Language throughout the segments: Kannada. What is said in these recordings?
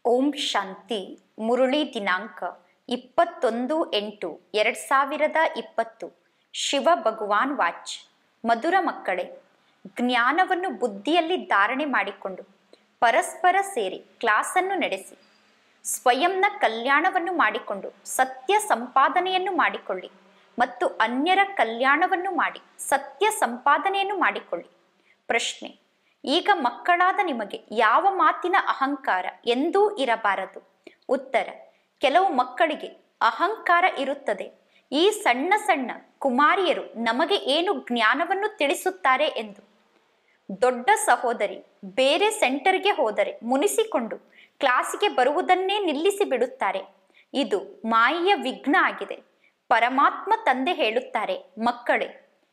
ಓಂ ಶಾಂತಿ ಮುರುಳಿ ದಿನಾಂಕ ಇಪ್ಪತ್ತೊಂದು ಎಂಟು ಎರಡು ಸಾವಿರದ ಇಪ್ಪತ್ತು ಶಿವ ಭಗವಾನ್ ವಾಚ್ ಮಧುರ ಮಕ್ಕಳೇ ಜ್ಞಾನವನ್ನು ಬುದ್ಧಿಯಲ್ಲಿ ಧಾರಣೆ ಮಾಡಿಕೊಂಡು ಪರಸ್ಪರ ಸೇರಿ ಕ್ಲಾಸನ್ನು ನಡೆಸಿ ಸ್ವಯಂನ ಕಲ್ಯಾಣವನ್ನು ಮಾಡಿಕೊಂಡು ಸತ್ಯ ಸಂಪಾದನೆಯನ್ನು ಮಾಡಿಕೊಳ್ಳಿ ಮತ್ತು ಅನ್ಯರ ಕಲ್ಯಾಣವನ್ನು ಮಾಡಿ ಸತ್ಯ ಸಂಪಾದನೆಯನ್ನು ಮಾಡಿಕೊಳ್ಳಿ ಪ್ರಶ್ನೆ ಈಗ ಮಕ್ಕಳಾದ ನಿಮಗೆ ಯಾವ ಮಾತಿನ ಅಹಂಕಾರ ಎಂದೂ ಇರಬಾರದು ಉತ್ತರ ಕೆಲವು ಮಕ್ಕಳಿಗೆ ಅಹಂಕಾರ ಇರುತ್ತದೆ ಈ ಸಣ್ಣ ಸಣ್ಣ ಕುಮಾರಿಯರು ನಮಗೆ ಏನು ಜ್ಞಾನವನ್ನು ತಿಳಿಸುತ್ತಾರೆ ಎಂದು ದೊಡ್ಡ ಸಹೋದರಿ ಬೇರೆ ಸೆಂಟರ್ಗೆ ಹೋದರೆ ಮುನಿಸಿಕೊಂಡು ಕ್ಲಾಸಿಗೆ ಬರುವುದನ್ನೇ ನಿಲ್ಲಿಸಿ ಬಿಡುತ್ತಾರೆ ಇದು ಮಾಯೆಯ ವಿಘ್ನ ಆಗಿದೆ ಪರಮಾತ್ಮ ತಂದೆ ಹೇಳುತ್ತಾರೆ ಮಕ್ಕಳೇ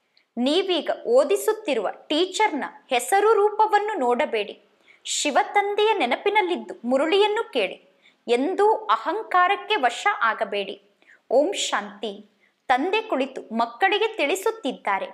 ನೀವೀಗ ಓದಿಸುತ್ತಿರುವ ಟೀಚರ್ನ ಹೆಸರು ರೂಪವನ್ನು ನೋಡಬೇಡಿ ಶಿವತಂದೆಯ ನೆನಪಿನಲ್ಲಿದ್ದು ಮುರುಳಿಯನ್ನು ಕೇಳಿ ಎಂದೂ ಅಹಂಕಾರಕ್ಕೆ ವಶ ಆಗಬೇಡಿ ಓಂ ಶಾಂತಿ ತಂದೆ ಕುಳಿತು ಮಕ್ಕಳಿಗೆ ತಿಳಿಸುತ್ತಿದ್ದಾರೆ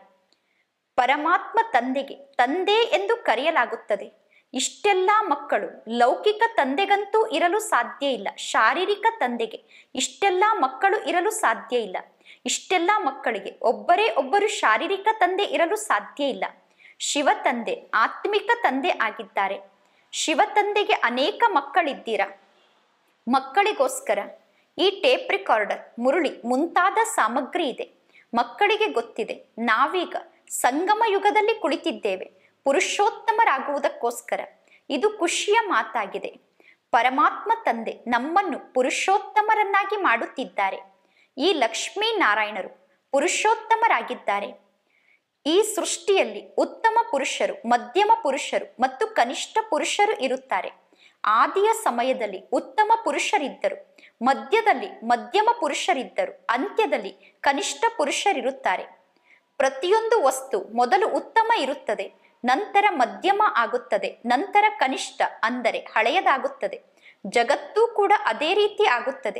ಪರಮಾತ್ಮ ತಂದೆಗೆ ತಂದೆ ಎಂದು ಕರೆಯಲಾಗುತ್ತದೆ ಇಷ್ಟೆಲ್ಲ ಮಕ್ಕಳು ಲೌಕಿಕ ತಂದೆಗಂತೂ ಇರಲು ಸಾಧ್ಯ ಇಲ್ಲ ಶಾರೀರಿಕ ತಂದೆಗೆ ಇಷ್ಟೆಲ್ಲ ಮಕ್ಕಳು ಇರಲು ಸಾಧ್ಯ ಇಲ್ಲ ಇಷ್ಟೆಲ್ಲ ಮಕ್ಕಳಿಗೆ ಒಬ್ಬರೇ ಒಬ್ಬರು ಶಾರೀರಿಕ ತಂದೆ ಇರಲು ಸಾಧ್ಯ ಇಲ್ಲ ಶಿವ ತಂದೆ ಆತ್ಮಿಕ ತಂದೆ ಆಗಿದ್ದಾರೆ ಶಿವ ತಂದೆಗೆ ಅನೇಕ ಮಕ್ಕಳಿದ್ದೀರಾ ಮಕ್ಕಳಿಗೋಸ್ಕರ ಈ ಟೇಪ್ ರಿಕಾರ್ಡರ್ ಮುರುಳಿ ಮುಂತಾದ ಸಾಮಗ್ರಿ ಇದೆ ಮಕ್ಕಳಿಗೆ ಗೊತ್ತಿದೆ ನಾವೀಗ ಸಂಗಮ ಯುಗದಲ್ಲಿ ಕುಳಿತಿದ್ದೇವೆ ಪುರುಷೋತ್ತಮರಾಗುವುದಕ್ಕೋಸ್ಕರ ಇದು ಖುಷಿಯ ಮಾತಾಗಿದೆ ಪರಮಾತ್ಮ ತಂದೆ ನಮ್ಮನ್ನು ಪುರುಷೋತ್ತಮರನ್ನಾಗಿ ಮಾಡುತ್ತಿದ್ದಾರೆ ಈ ಲಕ್ಷ್ಮೀ ನಾರಾಯಣರು ಪುರುಷೋತ್ತಮರಾಗಿದ್ದಾರೆ ಈ ಸೃಷ್ಟಿಯಲ್ಲಿ ಉತ್ತಮ ಪುರುಷರು ಮಧ್ಯಮ ಪುರುಷರು ಮತ್ತು ಕನಿಷ್ಠ ಪುರುಷರು ಇರುತ್ತಾರೆ ಆದಿಯ ಸಮಯದಲ್ಲಿ ಉತ್ತಮ ಪುರುಷರಿದ್ದರು ಮಧ್ಯದಲ್ಲಿ ಮಧ್ಯಮ ಪುರುಷರಿದ್ದರು ಅಂತ್ಯದಲ್ಲಿ ಕನಿಷ್ಠ ಪುರುಷರಿರುತ್ತಾರೆ ಪ್ರತಿಯೊಂದು ವಸ್ತು ಮೊದಲು ಉತ್ತಮ ಇರುತ್ತದೆ ನಂತರ ಮಧ್ಯಮ ಆಗುತ್ತದೆ ನಂತರ ಕನಿಷ್ಠ ಅಂದರೆ ಹಳೆಯದಾಗುತ್ತದೆ ಜಗತ್ತೂ ಕೂಡ ಅದೇ ರೀತಿ ಆಗುತ್ತದೆ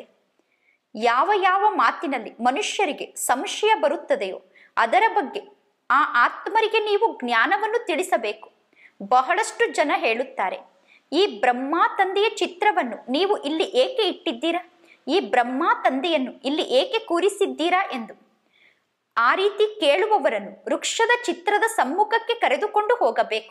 ಯಾವ ಯಾವ ಮಾತಿನಲ್ಲಿ ಮನುಷ್ಯರಿಗೆ ಸಂಶಯ ಬರುತ್ತದೆಯೋ ಅದರ ಬಗ್ಗೆ ಆ ಆತ್ಮರಿಗೆ ನೀವು ಜ್ಞಾನವನ್ನು ತಿಳಿಸಬೇಕು ಬಹಳಷ್ಟು ಜನ ಹೇಳುತ್ತಾರೆ ಈ ಬ್ರಹ್ಮ ತಂದೆಯ ಚಿತ್ರವನ್ನು ನೀವು ಇಲ್ಲಿ ಏಕೆ ಇಟ್ಟಿದ್ದೀರಾ ಈ ಬ್ರಹ್ಮ ತಂದೆಯನ್ನು ಇಲ್ಲಿ ಏಕೆ ಕೂರಿಸಿದ್ದೀರಾ ಎಂದು ಆ ರೀತಿ ಕೇಳುವವರನ್ನು ವೃಕ್ಷದ ಚಿತ್ರದ ಸಮ್ಮುಖಕ್ಕೆ ಕರೆದುಕೊಂಡು ಹೋಗಬೇಕು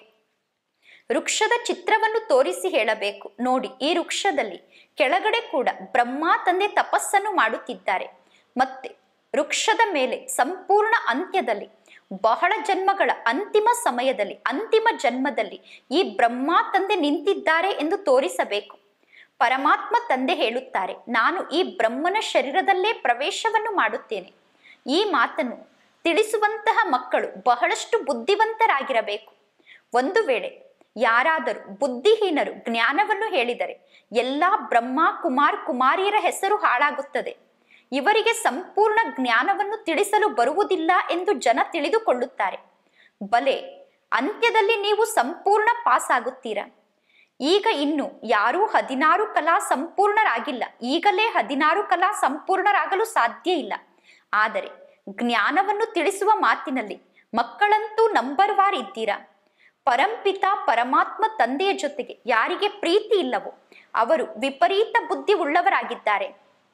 ವೃಕ್ಷದ ಚಿತ್ರವನ್ನು ತೋರಿಸಿ ಹೇಳಬೇಕು ನೋಡಿ ಈ ವೃಕ್ಷದಲ್ಲಿ ಕೆಳಗಡೆ ಕೂಡ ಬ್ರಹ್ಮ ತಂದೆ ತಪಸ್ಸನ್ನು ಮಾಡುತ್ತಿದ್ದಾರೆ ಮತ್ತೆ ವೃಕ್ಷದ ಮೇಲೆ ಸಂಪೂರ್ಣ ಅಂತ್ಯದಲ್ಲಿ ಬಹಳ ಜನ್ಮಗಳ ಅಂತಿಮ ಸಮಯದಲ್ಲಿ ಅಂತಿಮ ಜನ್ಮದಲ್ಲಿ ಈ ಬ್ರಹ್ಮ ತಂದೆ ನಿಂತಿದ್ದಾರೆ ಎಂದು ತೋರಿಸಬೇಕು ಪರಮಾತ್ಮ ತಂದೆ ಹೇಳುತ್ತಾರೆ ನಾನು ಈ ಬ್ರಹ್ಮನ ಶರೀರದಲ್ಲೇ ಪ್ರವೇಶವನ್ನು ಮಾಡುತ್ತೇನೆ ಈ ಮಾತನ್ನು ತಿಳಿಸುವಂತಹ ಮಕ್ಕಳು ಬಹಳಷ್ಟು ಬುದ್ಧಿವಂತರಾಗಿರಬೇಕು ಒಂದು ವೇಳೆ ಯಾರಾದರೂ ಬುದ್ಧಿಹೀನರು ಜ್ಞಾನವನ್ನು ಹೇಳಿದರೆ ಎಲ್ಲಾ ಬ್ರಹ್ಮ ಕುಮಾರ್ ಕುಮಾರಿಯರ ಹೆಸರು ಹಾಳಾಗುತ್ತದೆ ಇವರಿಗೆ ಸಂಪೂರ್ಣ ಜ್ಞಾನವನ್ನು ತಿಳಿಸಲು ಬರುವುದಿಲ್ಲ ಎಂದು ಜನ ತಿಳಿದುಕೊಳ್ಳುತ್ತಾರೆ ಬಲೆ ಅಂತ್ಯದಲ್ಲಿ ನೀವು ಸಂಪೂರ್ಣ ಪಾಸ್ ಆಗುತ್ತೀರಾ ಈಗ ಇನ್ನು ಯಾರೂ ಹದಿನಾರು ಕಲಾ ಸಂಪೂರ್ಣರಾಗಿಲ್ಲ ಈಗಲೇ ಹದಿನಾರು ಕಲಾ ಸಂಪೂರ್ಣರಾಗಲು ಸಾಧ್ಯ ಇಲ್ಲ ಆದರೆ ಜ್ಞಾನವನ್ನು ತಿಳಿಸುವ ಮಾತಿನಲ್ಲಿ ಮಕ್ಕಳಂತೂ ನಂಬರ್ ವಾರ್ ಇದ್ದೀರಾ ಪರಂಪಿತ ಪರಮಾತ್ಮ ತಂದೆಯ ಜೊತೆಗೆ ಯಾರಿಗೆ ಪ್ರೀತಿ ಇಲ್ಲವೋ ಅವರು ವಿಪರೀತ ಬುದ್ಧಿ ಉಳ್ಳವರಾಗಿದ್ದಾರೆ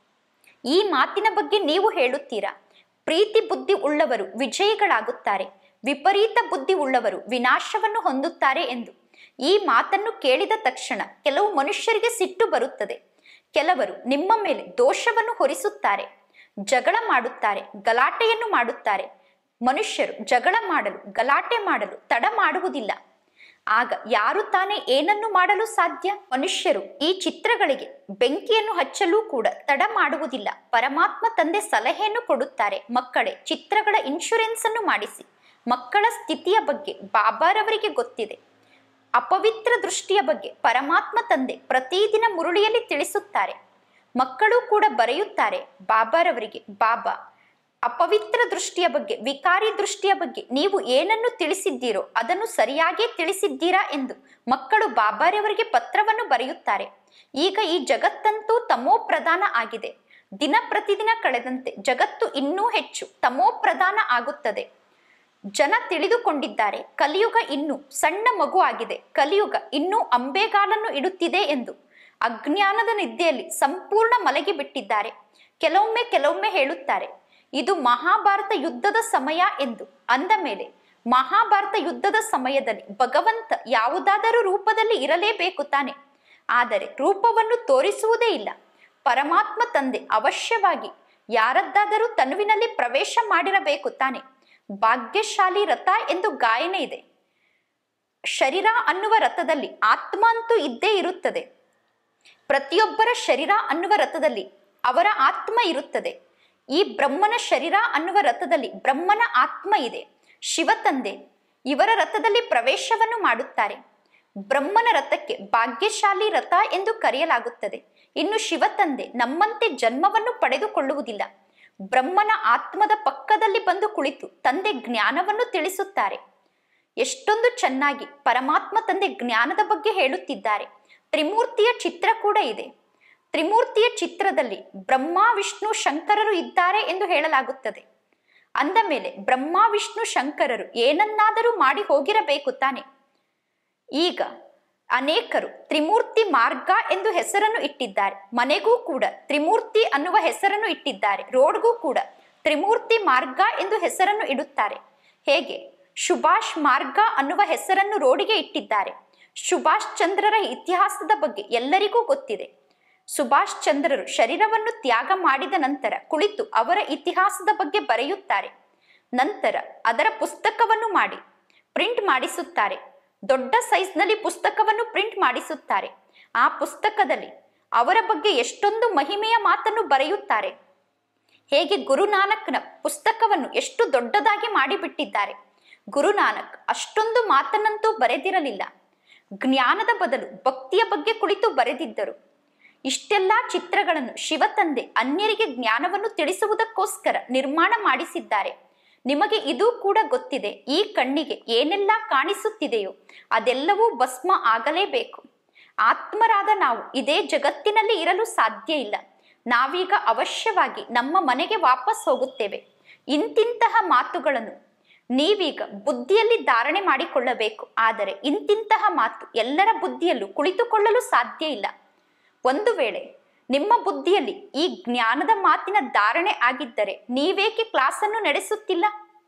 ಈ ಮಾತಿನ ಬಗ್ಗೆ ನೀವು ಹೇಳುತ್ತೀರಾ ಪ್ರೀತಿ ಬುದ್ಧಿ ಉಳ್ಳವರು ವಿಜಯಿಗಳಾಗುತ್ತಾರೆ ವಿಪರೀತ ಬುದ್ಧಿ ಉಳ್ಳವರು ವಿನಾಶವನ್ನು ಹೊಂದುತ್ತಾರೆ ಎಂದು ಈ ಮಾತನ್ನು ಕೇಳಿದ ತಕ್ಷಣ ಕೆಲವು ಮನುಷ್ಯರಿಗೆ ಸಿಟ್ಟು ಬರುತ್ತದೆ ಕೆಲವರು ನಿಮ್ಮ ಮೇಲೆ ದೋಷವನ್ನು ಹೊರಿಸುತ್ತಾರೆ ಜಗಳ ಮಾಡುತ್ತಾರೆ ಗಲಾಟೆಯನ್ನು ಮಾಡುತ್ತಾರೆ ಮನುಷ್ಯರು ಜಗಳ ಮಾಡಲು ಗಲಾಟೆ ಮಾಡಲು ತಡ ಮಾಡುವುದಿಲ್ಲ ಆಗ ಯಾರು ತಾನೇ ಏನನ್ನು ಮಾಡಲು ಸಾಧ್ಯ ಮನುಷ್ಯರು ಈ ಚಿತ್ರಗಳಿಗೆ ಬೆಂಕಿಯನ್ನು ಹಚ್ಚಲು ಕೂಡ ತಡ ಮಾಡುವುದಿಲ್ಲ ಪರಮಾತ್ಮ ತಂದೆ ಸಲಹೆಯನ್ನು ಕೊಡುತ್ತಾರೆ ಮಕ್ಕಳೇ ಚಿತ್ರಗಳ ಇನ್ಶೂರೆನ್ಸ್ ಅನ್ನು ಮಾಡಿಸಿ ಮಕ್ಕಳ ಸ್ಥಿತಿಯ ಬಗ್ಗೆ ಬಾಬಾರವರಿಗೆ ಗೊತ್ತಿದೆ ಅಪವಿತ್ರ ದೃಷ್ಟಿಯ ಬಗ್ಗೆ ಪರಮಾತ್ಮ ತಂದೆ ಪ್ರತಿದಿನ ಮುರುಳಿಯಲ್ಲಿ ತಿಳಿಸುತ್ತಾರೆ ಮಕ್ಕಳು ಕೂಡ ಬರೆಯುತ್ತಾರೆ ಬಾಬಾರವರಿಗೆ ಬಾಬಾ ಅಪವಿತ್ರ ದೃಷ್ಟಿಯ ಬಗ್ಗೆ ವಿಕಾರಿ ದೃಷ್ಟಿಯ ಬಗ್ಗೆ ನೀವು ಏನನ್ನು ತಿಳಿಸಿದ್ದೀರೋ ಅದನ್ನು ಸರಿಯಾಗಿ ತಿಳಿಸಿದ್ದೀರಾ ಎಂದು ಮಕ್ಕಳು ಬಾಬಾರವರಿಗೆ ಪತ್ರವನ್ನು ಬರೆಯುತ್ತಾರೆ ಈಗ ಈ ಜಗತ್ತಂತೂ ತಮೋ ಪ್ರಧಾನ ಆಗಿದೆ ದಿನ ಪ್ರತಿದಿನ ಕಳೆದಂತೆ ಜಗತ್ತು ಇನ್ನೂ ಹೆಚ್ಚು ತಮೋ ಪ್ರಧಾನ ಆಗುತ್ತದೆ ಜನ ತಿಳಿದುಕೊಂಡಿದ್ದಾರೆ ಕಲಿಯುಗ ಇನ್ನೂ ಸಣ್ಣ ಮಗು ಆಗಿದೆ ಕಲಿಯುಗ ಇನ್ನೂ ಅಂಬೆಗಾಲನ್ನು ಇಡುತ್ತಿದೆ ಎಂದು ಅಜ್ಞಾನದ ನಿದ್ದೆಯಲ್ಲಿ ಸಂಪೂರ್ಣ ಮಲಗಿ ಬಿಟ್ಟಿದ್ದಾರೆ ಕೆಲವೊಮ್ಮೆ ಕೆಲವೊಮ್ಮೆ ಹೇಳುತ್ತಾರೆ ಇದು ಮಹಾಭಾರತ ಯುದ್ಧದ ಸಮಯ ಎಂದು ಅಂದ ಮೇಲೆ ಮಹಾಭಾರತ ಯುದ್ಧದ ಸಮಯದಲ್ಲಿ ಭಗವಂತ ಯಾವುದಾದರೂ ರೂಪದಲ್ಲಿ ಇರಲೇಬೇಕು ತಾನೆ ಆದರೆ ರೂಪವನ್ನು ತೋರಿಸುವುದೇ ಇಲ್ಲ ಪರಮಾತ್ಮ ತಂದೆ ಅವಶ್ಯವಾಗಿ ಯಾರದ್ದಾದರೂ ತನುವಿನಲ್ಲಿ ಪ್ರವೇಶ ಮಾಡಿರಬೇಕು ತಾನೆ ಭಾಗ್ಯಶಾಲಿ ರಥ ಎಂದು ಗಾಯನ ಇದೆ ಶರೀರ ಅನ್ನುವ ರಥದಲ್ಲಿ ಆತ್ಮ ಅಂತೂ ಇದ್ದೇ ಇರುತ್ತದೆ ಪ್ರತಿಯೊಬ್ಬರ ಶರೀರ ಅನ್ನುವ ರಥದಲ್ಲಿ ಅವರ ಆತ್ಮ ಇರುತ್ತದೆ ಈ ಬ್ರಹ್ಮನ ಶರೀರ ಅನ್ನುವ ರಥದಲ್ಲಿ ಬ್ರಹ್ಮನ ಆತ್ಮ ಇದೆ ಶಿವ ತಂದೆ ಇವರ ರಥದಲ್ಲಿ ಪ್ರವೇಶವನ್ನು ಮಾಡುತ್ತಾರೆ ಬ್ರಹ್ಮನ ರಥಕ್ಕೆ ಭಾಗ್ಯಶಾಲಿ ರಥ ಎಂದು ಕರೆಯಲಾಗುತ್ತದೆ ಇನ್ನು ಶಿವ ತಂದೆ ನಮ್ಮಂತೆ ಜನ್ಮವನ್ನು ಪಡೆದುಕೊಳ್ಳುವುದಿಲ್ಲ ಬ್ರಹ್ಮನ ಆತ್ಮದ ಪಕ್ಕದಲ್ಲಿ ಬಂದು ಕುಳಿತು ತಂದೆ ಜ್ಞಾನವನ್ನು ತಿಳಿಸುತ್ತಾರೆ ಎಷ್ಟೊಂದು ಚೆನ್ನಾಗಿ ಪರಮಾತ್ಮ ತಂದೆ ಜ್ಞಾನದ ಬಗ್ಗೆ ಹೇಳುತ್ತಿದ್ದಾರೆ ತ್ರಿಮೂರ್ತಿಯ ಚಿತ್ರ ಕೂಡ ಇದೆ ತ್ರಿಮೂರ್ತಿಯ ಚಿತ್ರದಲ್ಲಿ ಬ್ರಹ್ಮ ವಿಷ್ಣು ಶಂಕರರು ಇದ್ದಾರೆ ಎಂದು ಹೇಳಲಾಗುತ್ತದೆ ಅಂದ ಮೇಲೆ ಬ್ರಹ್ಮ ವಿಷ್ಣು ಶಂಕರರು ಏನನ್ನಾದರೂ ಮಾಡಿ ಹೋಗಿರಬೇಕು ತಾನೆ ಈಗ ಅನೇಕರು ತ್ರಿಮೂರ್ತಿ ಮಾರ್ಗ ಎಂದು ಹೆಸರನ್ನು ಇಟ್ಟಿದ್ದಾರೆ ಮನೆಗೂ ಕೂಡ ತ್ರಿಮೂರ್ತಿ ಅನ್ನುವ ಹೆಸರನ್ನು ಇಟ್ಟಿದ್ದಾರೆ ರೋಡ್ಗೂ ಕೂಡ ತ್ರಿಮೂರ್ತಿ ಮಾರ್ಗ ಎಂದು ಹೆಸರನ್ನು ಇಡುತ್ತಾರೆ ಹೇಗೆ ಸುಭಾಷ್ ಮಾರ್ಗ ಅನ್ನುವ ಹೆಸರನ್ನು ರೋಡಿಗೆ ಇಟ್ಟಿದ್ದಾರೆ ಸುಭಾಷ್ ಚಂದ್ರರ ಇತಿಹಾಸದ ಬಗ್ಗೆ ಎಲ್ಲರಿಗೂ ಗೊತ್ತಿದೆ ಸುಭಾಷ್ ಚಂದ್ರರು ಶರೀರವನ್ನು ತ್ಯಾಗ ಮಾಡಿದ ನಂತರ ಕುಳಿತು ಅವರ ಇತಿಹಾಸದ ಬಗ್ಗೆ ಬರೆಯುತ್ತಾರೆ ನಂತರ ಅದರ ಪುಸ್ತಕವನ್ನು ಮಾಡಿ ಪ್ರಿಂಟ್ ಮಾಡಿಸುತ್ತಾರೆ ದೊಡ್ಡ ಸೈಜ್ನಲ್ಲಿ ಪುಸ್ತಕವನ್ನು ಪ್ರಿಂಟ್ ಮಾಡಿಸುತ್ತಾರೆ ಆ ಪುಸ್ತಕದಲ್ಲಿ ಅವರ ಬಗ್ಗೆ ಎಷ್ಟೊಂದು ಮಹಿಮೆಯ ಮಾತನ್ನು ಬರೆಯುತ್ತಾರೆ ಹೇಗೆ ಗುರುನಾನಕ್ನ ಪುಸ್ತಕವನ್ನು ಎಷ್ಟು ದೊಡ್ಡದಾಗಿ ಮಾಡಿಬಿಟ್ಟಿದ್ದಾರೆ ಗುರುನಾನಕ್ ಅಷ್ಟೊಂದು ಮಾತನ್ನಂತೂ ಬರೆದಿರಲಿಲ್ಲ ಜ್ಞಾನದ ಬದಲು ಭಕ್ತಿಯ ಬಗ್ಗೆ ಕುಳಿತು ಬರೆದಿದ್ದರು ಇಷ್ಟೆಲ್ಲಾ ಚಿತ್ರಗಳನ್ನು ಶಿವತಂದೆ ಅನ್ಯರಿಗೆ ಜ್ಞಾನವನ್ನು ತಿಳಿಸುವುದಕ್ಕೋಸ್ಕರ ನಿರ್ಮಾಣ ಮಾಡಿಸಿದ್ದಾರೆ ನಿಮಗೆ ಇದು ಕೂಡ ಗೊತ್ತಿದೆ ಈ ಕಣ್ಣಿಗೆ ಏನೆಲ್ಲ ಕಾಣಿಸುತ್ತಿದೆಯೋ ಅದೆಲ್ಲವೂ ಭಸ್ಮ ಆಗಲೇಬೇಕು ಆತ್ಮರಾದ ನಾವು ಇದೇ ಜಗತ್ತಿನಲ್ಲಿ ಇರಲು ಸಾಧ್ಯ ಇಲ್ಲ ನಾವೀಗ ಅವಶ್ಯವಾಗಿ ನಮ್ಮ ಮನೆಗೆ ವಾಪಸ್ ಹೋಗುತ್ತೇವೆ ಇಂತಿಂತಹ ಮಾತುಗಳನ್ನು ನೀವೀಗ ಬುದ್ಧಿಯಲ್ಲಿ ಧಾರಣೆ ಮಾಡಿಕೊಳ್ಳಬೇಕು ಆದರೆ ಇಂತಿಂತಹ ಮಾತು ಎಲ್ಲರ ಬುದ್ಧಿಯಲ್ಲೂ ಕುಳಿತುಕೊಳ್ಳಲು ಸಾಧ್ಯ ಇಲ್ಲ ಒಂದು ವೇಳೆ ನಿಮ್ಮ ಬುದ್ಧಿಯಲ್ಲಿ ಈ ಜ್ಞಾನದ ಮಾತಿನ ಧಾರಣೆ ಆಗಿದ್ದರೆ ನೀವೇಕೆ ಕ್ಲಾಸನ್ನು ನಡೆಸುತ್ತಿಲ್ಲ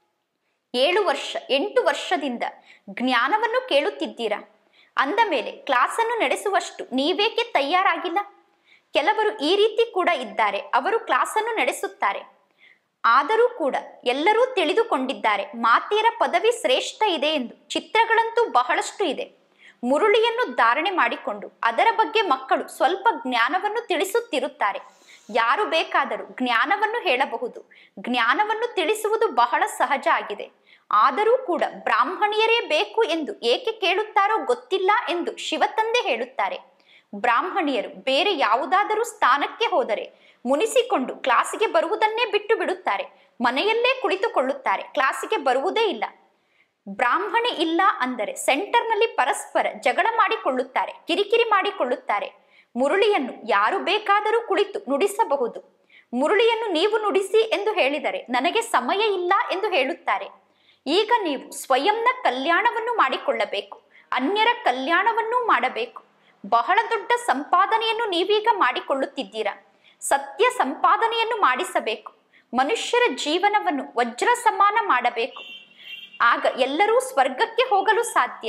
ಏಳು ವರ್ಷ ಎಂಟು ವರ್ಷದಿಂದ ಜ್ಞಾನವನ್ನು ಕೇಳುತ್ತಿದ್ದೀರಾ ಅಂದ ಮೇಲೆ ಕ್ಲಾಸನ್ನು ನಡೆಸುವಷ್ಟು ನೀವೇಕೆ ತಯಾರಾಗಿಲ್ಲ ಕೆಲವರು ಈ ರೀತಿ ಕೂಡ ಇದ್ದಾರೆ ಅವರು ಕ್ಲಾಸನ್ನು ನಡೆಸುತ್ತಾರೆ ಆದರೂ ಕೂಡ ಎಲ್ಲರೂ ತಿಳಿದುಕೊಂಡಿದ್ದಾರೆ ಮಾತೆಯರ ಪದವಿ ಶ್ರೇಷ್ಠ ಇದೆ ಎಂದು ಚಿತ್ರಗಳಂತೂ ಬಹಳಷ್ಟು ಇದೆ ಮುರುಳಿಯನ್ನು ಧಾರಣೆ ಮಾಡಿಕೊಂಡು ಅದರ ಬಗ್ಗೆ ಮಕ್ಕಳು ಸ್ವಲ್ಪ ಜ್ಞಾನವನ್ನು ತಿಳಿಸುತ್ತಿರುತ್ತಾರೆ ಯಾರು ಬೇಕಾದರೂ ಜ್ಞಾನವನ್ನು ಹೇಳಬಹುದು ಜ್ಞಾನವನ್ನು ತಿಳಿಸುವುದು ಬಹಳ ಸಹಜ ಆಗಿದೆ ಆದರೂ ಕೂಡ ಬ್ರಾಹ್ಮಣಿಯರೇ ಬೇಕು ಎಂದು ಏಕೆ ಕೇಳುತ್ತಾರೋ ಗೊತ್ತಿಲ್ಲ ಎಂದು ಶಿವತಂದೆ ಹೇಳುತ್ತಾರೆ ಬ್ರಾಹ್ಮಣಿಯರು ಬೇರೆ ಯಾವುದಾದರೂ ಸ್ಥಾನಕ್ಕೆ ಹೋದರೆ ಮುನಿಸಿಕೊಂಡು ಕ್ಲಾಸಿಗೆ ಬರುವುದನ್ನೇ ಬಿಟ್ಟು ಬಿಡುತ್ತಾರೆ ಮನೆಯಲ್ಲೇ ಕುಳಿತುಕೊಳ್ಳುತ್ತಾರೆ ಕ್ಲಾಸಿಗೆ ಬರುವುದೇ ಇಲ್ಲ ಬ್ರಾಹ್ಮಣಿ ಇಲ್ಲ ಅಂದರೆ ಸೆಂಟರ್ನಲ್ಲಿ ಪರಸ್ಪರ ಜಗಳ ಮಾಡಿಕೊಳ್ಳುತ್ತಾರೆ ಕಿರಿಕಿರಿ ಮಾಡಿಕೊಳ್ಳುತ್ತಾರೆ ಮುರುಳಿಯನ್ನು ಯಾರು ಬೇಕಾದರೂ ಕುಳಿತು ನುಡಿಸಬಹುದು ಮುರುಳಿಯನ್ನು ನೀವು ನುಡಿಸಿ ಎಂದು ಹೇಳಿದರೆ ನನಗೆ ಸಮಯ ಇಲ್ಲ ಎಂದು ಹೇಳುತ್ತಾರೆ ಈಗ ನೀವು ಸ್ವಯಂನ ಕಲ್ಯಾಣವನ್ನು ಮಾಡಿಕೊಳ್ಳಬೇಕು ಅನ್ಯರ ಕಲ್ಯಾಣವನ್ನೂ ಮಾಡಬೇಕು ಬಹಳ ದೊಡ್ಡ ಸಂಪಾದನೆಯನ್ನು ನೀವೀಗ ಮಾಡಿಕೊಳ್ಳುತ್ತಿದ್ದೀರಾ ಸತ್ಯ ಸಂಪಾದನೆಯನ್ನು ಮಾಡಿಸಬೇಕು ಮನುಷ್ಯರ ಜೀವನವನ್ನು ವಜ್ರ ಸಮಾನ ಮಾಡಬೇಕು ಆಗ ಎಲ್ಲರೂ ಸ್ವರ್ಗಕ್ಕೆ ಹೋಗಲು ಸಾಧ್ಯ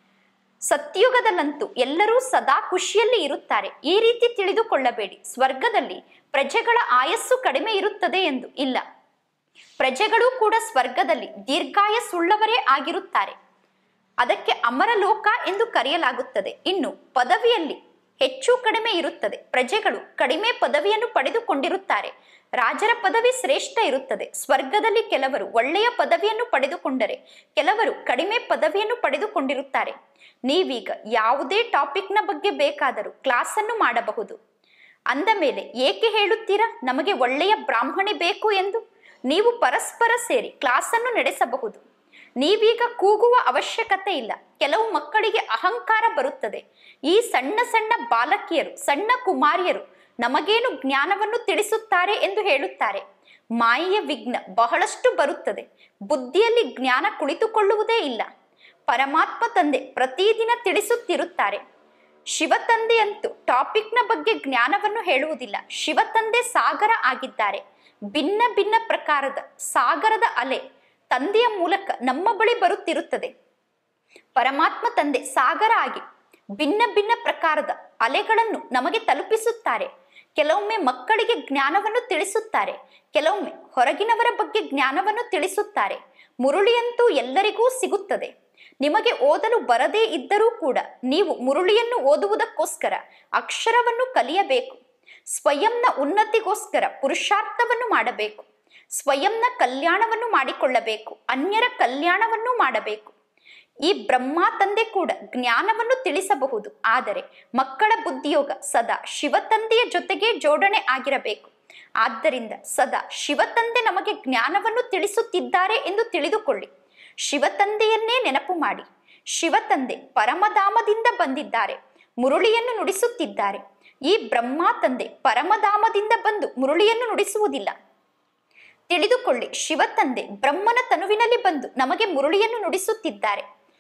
ಸತ್ಯುಗದಲ್ಲಂತೂ ಎಲ್ಲರೂ ಸದಾ ಖುಷಿಯಲ್ಲಿ ಇರುತ್ತಾರೆ ಈ ರೀತಿ ತಿಳಿದುಕೊಳ್ಳಬೇಡಿ ಸ್ವರ್ಗದಲ್ಲಿ ಪ್ರಜೆಗಳ ಆಯಸ್ಸು ಕಡಿಮೆ ಇರುತ್ತದೆ ಎಂದು ಇಲ್ಲ ಪ್ರಜೆಗಳು ಕೂಡ ಸ್ವರ್ಗದಲ್ಲಿ ದೀರ್ಘಾಯಸ್ಸುಳ್ಳವರೇ ಆಗಿರುತ್ತಾರೆ ಅದಕ್ಕೆ ಅಮರಲೋಕ ಎಂದು ಕರೆಯಲಾಗುತ್ತದೆ ಇನ್ನು ಪದವಿಯಲ್ಲಿ ಹೆಚ್ಚು ಕಡಿಮೆ ಇರುತ್ತದೆ ಪ್ರಜೆಗಳು ಕಡಿಮೆ ಪದವಿಯನ್ನು ಪಡೆದುಕೊಂಡಿರುತ್ತಾರೆ ರಾಜರ ಪದವಿ ಶ್ರೇಷ್ಠ ಇರುತ್ತದೆ ಸ್ವರ್ಗದಲ್ಲಿ ಕೆಲವರು ಒಳ್ಳೆಯ ಪದವಿಯನ್ನು ಪಡೆದುಕೊಂಡರೆ ಕೆಲವರು ಕಡಿಮೆ ಪದವಿಯನ್ನು ಪಡೆದುಕೊಂಡಿರುತ್ತಾರೆ ನೀವೀಗ ಯಾವುದೇ ಟಾಪಿಕ್ನ ಬಗ್ಗೆ ಬೇಕಾದರೂ ಕ್ಲಾಸನ್ನು ಮಾಡಬಹುದು ಅಂದ ಮೇಲೆ ಏಕೆ ಹೇಳುತ್ತೀರಾ ನಮಗೆ ಒಳ್ಳೆಯ ಬ್ರಾಹ್ಮಣಿ ಬೇಕು ಎಂದು ನೀವು ಪರಸ್ಪರ ಸೇರಿ ಕ್ಲಾಸನ್ನು ನಡೆಸಬಹುದು ನೀವೀಗ ಕೂಗುವ ಅವಶ್ಯಕತೆ ಇಲ್ಲ ಕೆಲವು ಮಕ್ಕಳಿಗೆ ಅಹಂಕಾರ ಬರುತ್ತದೆ ಈ ಸಣ್ಣ ಸಣ್ಣ ಬಾಲಕಿಯರು ಸಣ್ಣ ಕುಮಾರಿಯರು ನಮಗೇನು ಜ್ಞಾನವನ್ನು ತಿಳಿಸುತ್ತಾರೆ ಎಂದು ಹೇಳುತ್ತಾರೆ ಮಾಯೆಯ ವಿಘ್ನ ಬಹಳಷ್ಟು ಬರುತ್ತದೆ ಬುದ್ಧಿಯಲ್ಲಿ ಜ್ಞಾನ ಕುಳಿತುಕೊಳ್ಳುವುದೇ ಇಲ್ಲ ಪರಮಾತ್ಮ ತಂದೆ ಪ್ರತಿದಿನ ತಿಳಿಸುತ್ತಿರುತ್ತಾರೆ ಶಿವತಂದೆಯಂತೂ ಟಾಪಿಕ್ನ ಬಗ್ಗೆ ಜ್ಞಾನವನ್ನು ಹೇಳುವುದಿಲ್ಲ ಶಿವತಂದೆ ಸಾಗರ ಆಗಿದ್ದಾರೆ ಭಿನ್ನ ಭಿನ್ನ ಪ್ರಕಾರದ ಸಾಗರದ ಅಲೆ ತಂದೆಯ ಮೂಲಕ ನಮ್ಮ ಬಳಿ ಬರುತ್ತಿರುತ್ತದೆ ಪರಮಾತ್ಮ ತಂದೆ ಸಾಗರ ಆಗಿ ಭಿನ್ನ ಭಿನ್ನ ಪ್ರಕಾರದ ಅಲೆಗಳನ್ನು ನಮಗೆ ತಲುಪಿಸುತ್ತಾರೆ ಕೆಲವೊಮ್ಮೆ ಮಕ್ಕಳಿಗೆ ಜ್ಞಾನವನ್ನು ತಿಳಿಸುತ್ತಾರೆ ಕೆಲವೊಮ್ಮೆ ಹೊರಗಿನವರ ಬಗ್ಗೆ ಜ್ಞಾನವನ್ನು ತಿಳಿಸುತ್ತಾರೆ ಮುರುಳಿಯಂತೂ ಎಲ್ಲರಿಗೂ ಸಿಗುತ್ತದೆ ನಿಮಗೆ ಓದಲು ಬರದೇ ಇದ್ದರೂ ಕೂಡ ನೀವು ಮುರುಳಿಯನ್ನು ಓದುವುದಕ್ಕೋಸ್ಕರ ಅಕ್ಷರವನ್ನು ಕಲಿಯಬೇಕು ಸ್ವಯಂನ ಉನ್ನತಿಗೋಸ್ಕರ ಪುರುಷಾರ್ಥವನ್ನು ಮಾಡಬೇಕು ಸ್ವಯಂನ ಕಲ್ಯಾಣವನ್ನು ಮಾಡಿಕೊಳ್ಳಬೇಕು ಅನ್ಯರ ಕಲ್ಯಾಣವನ್ನು ಮಾಡಬೇಕು ಈ ಬ್ರಹ್ಮ ತಂದೆ ಕೂಡ ಜ್ಞಾನವನ್ನು ತಿಳಿಸಬಹುದು ಆದರೆ ಮಕ್ಕಳ ಬುದ್ಧಿಯೋಗ ಸದಾ ಶಿವತಂದೆಯ ಜೊತೆಗೆ ಜೋಡಣೆ ಆಗಿರಬೇಕು ಆದ್ದರಿಂದ ಸದಾ ಶಿವತಂದೆ ನಮಗೆ ಜ್ಞಾನವನ್ನು ತಿಳಿಸುತ್ತಿದ್ದಾರೆ ಎಂದು ತಿಳಿದುಕೊಳ್ಳಿ ಶಿವತಂದೆಯನ್ನೇ ನೆನಪು ಮಾಡಿ ಶಿವತಂದೆ ಪರಮಧಾಮದಿಂದ ಬಂದಿದ್ದಾರೆ ಮುರುಳಿಯನ್ನು ನುಡಿಸುತ್ತಿದ್ದಾರೆ ಈ ಬ್ರಹ್ಮ ತಂದೆ ಪರಮಧಾಮದಿಂದ ಬಂದು ಮುರುಳಿಯನ್ನು ನುಡಿಸುವುದಿಲ್ಲ ತಿಳಿದುಕೊಳ್ಳಿ ಶಿವತಂದೆ ಬ್ರಹ್ಮನ ತನುವಿನಲ್ಲಿ ಬಂದು ನಮಗೆ ಮುರುಳಿಯನ್ನು ನುಡಿಸುತ್ತಿದ್ದಾರೆ